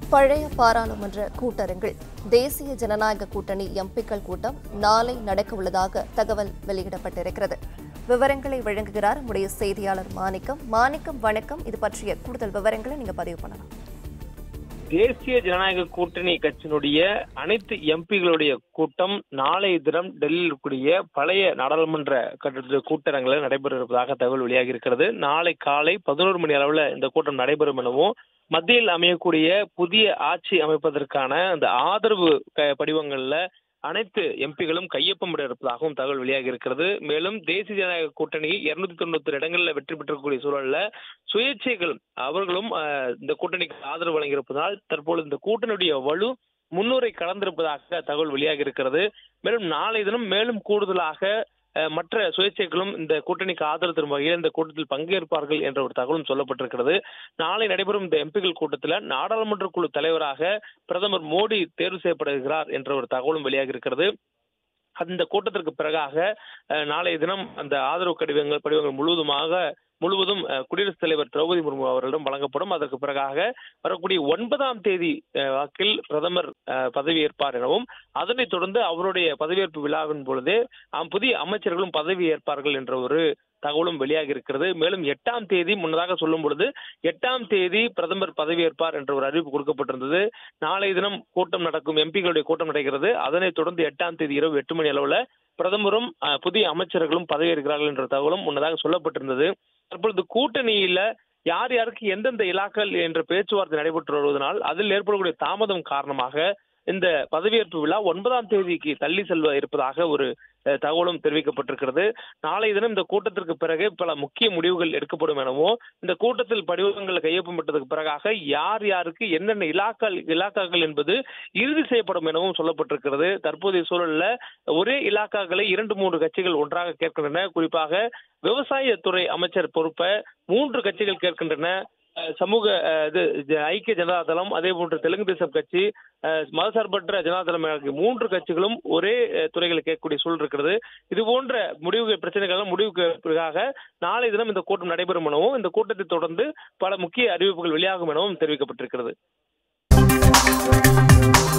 பழைய பாராளுமன்ற கூட்டரங்கில் தேசிய ஜனநாயக கூட்டணி எம்பிக்கள் கூட்டம் நாளை நடக்க உள்ளதாக தகவல் வெளியிடப்பட்டிருக்கிறது விவரங்களை வழங்குகிறார் நம்முடைய செய்தியாளர் மாணிக்கம் மாணிக்கம் வணக்கம் இது பற்றிய கூடுதல் விவரங்களை நீங்க பதிவு பண்ணலாம் தேசிய ஜனநாயக கூட்டணி கட்சியினுடைய அனைத்து எம்பிகளுடைய கூட்டம் நாளைய தினம் டெல்லியில் இருக்கக்கூடிய பழைய நாடாளுமன்ற கட்டிட கூட்டரங்கில் நடைபெற இருப்பதாக தகவல் வெளியாகி இருக்கிறது நாளை காலை பதினோரு மணி அளவில் இந்த கூட்டம் நடைபெறும் எனவும் மத்தியில் அமையக்கூடிய புதிய ஆட்சி அமைப்பதற்கான அந்த ஆதரவு க- படிவங்கள்ல அனைத்து எம்பிகளும் கையொப்பமிட இருப்பதாகவும் தகவல் வெளியாகி இருக்கிறது மேலும் தேசிய ஜனநாயக கூட்டணி இருநூத்தி தொண்ணூத்தி இடங்கள்ல வெற்றி பெற்றக்கூடிய சூழல்ல சுயேட்சைகள் அவர்களும் அஹ், இந்த கூட்டணிக்கு ஆதரவு வழங்கியிருப்பதால் தற்பொழுது இந்த கூட்டணியுடைய வலு முன்னூரை கலந்திருப்பதாக தகவல் வெளியாகி இருக்கிறது மேலும் நாளை தினம் மேலும் கூடுதலாக அஹ், மற்ற சுயேட்சைகளும் இந்த கூட்டணிக்கு ஆதரவு தரும் வகையில் இந்த கூட்டத்தில் பங்கேற்பார்கள் என்ற ஒரு தகவலும் சொல்லப்பட்டிருக்கிறது நாளை நடைபெறும் இந்த எம்பிகள் கூட்டத்தில் நாடாளுமன்ற குழு தலைவராக பிரதமர் மோடி தேர்வு செய்யப்படுகிறார் என்ற ஒரு தகவலும் வெளியாகி இருக்கிறது அந்த கூட்டத்திற்கு பிறகாக அஹ், நாளைய தினம் அந்த ஆதரவு கடிதங்கள் படிவங்கள் முழுவதுமாக முழுவதும் அஹ், குடியரசுத் தலைவர் திரௌபதி முர்மு அவர்களிடம் வழங்கப்படும் அதற்கு பிறகாக வரக்கூடிய ஒன்பதாம் தேதி அஹ், வாக்கில் பிரதமர் அஹ், பதவியேற்பார் எனவும் அதனைத் தொடர்ந்து அவருடைய பதவியேற்பு விழாவின் பொழுதே அம், புதிய அமைச்சர்களும் பதவி ஏற்பார்கள் என்ற ஒரு தகவலும் வெளியாகி இருக்கிறது மேலும் எட்டாம் தேதி முன்னதாக சொல்லும் பொழுது எட்டாம் தேதி பிரதமர் பதவியேற்பார் என்ற ஒரு அறிவிப்பு கொடுக்கப்பட்டிருந்தது நாளைய தினம் கூட்டம் நடக்கும் எம்பிகளுடைய கூட்டம் நடக்கிறது அதனைத் தொடர்ந்து எட்டாம் தேதி இரவு எட்டு மணி அளவுல பிரதமரும் அஹ், புதிய அமைச்சர்களும் பதவியேற்கிறார்கள் என்ற தகவலும் முன்னதாக சொல்லப்பட்டிருந்தது தற்பொழுது கூட்டணியில யார் யாருக்கு எந்தெந்த இலாக்கள் என்ற பேச்சுவார்த்தை நடைபெற்று வருவதனால் அதில் ஏற்படக்கூடிய தாமதம் காரணமாக இந்த பதவியேற்பு விழா ஒன்பதாம் தேதிக்கு தள்ளி செல்வ இருப்பதாக ஒரு அஹ், தகவலும் தெரிவிக்கப்பட்டிருக்கிறது நாளை தினம் இந்த கூட்டத்திற்கு பிறகு பல முக்கிய முடிவுகள் எடுக்கப்படும் எனவும் இந்த கூட்டத்தில் படிவங்கள் கையொப்பமிட்டதற்கு பிறகாக யார் யாருக்கு என்னென்ன இலாக்கள் இலாக்காக்கள் என்பது இறுதி செய்யப்படும் எனவும் சொல்லப்பட்டிருக்கிறது தற்போதைய சூழல்ல ஒரே இலாக்காக்களை இரண்டு மூன்று கட்சிகள் ஒன்றாக கேட்கின்றன குறிப்பாக விவசாயத்துறை அமைச்சர் பொறுப்பை மூன்று கட்சிகள் கேட்கின்றன அஹ், சமூக அஹ், இது ஜ- ஐக்கிய ஜனதா தளம் அதே போன்று தெலுங்கு தேசம் கட்சி அஹ், மதசார்பற்ற ஜனதா தளம் ஆகிய மூன்று கட்சிகளும் ஒரே அஹ், துறைகளை கேட்கக்கூடிய சூழல் இருக்கிறது இது போன்ற முடிவுகள் பிரச்சனைகள் முடிவுக்கு பிறகாக நாளை தினம் இந்த கூட்டம் நடைபெறும் எனவும் இந்த கூட்டத்தை தொடர்ந்து பல முக்கிய அறிவிப்புகள் வெளியாகும் எனவும் தெரிவிக்கப்பட்டிருக்கிறது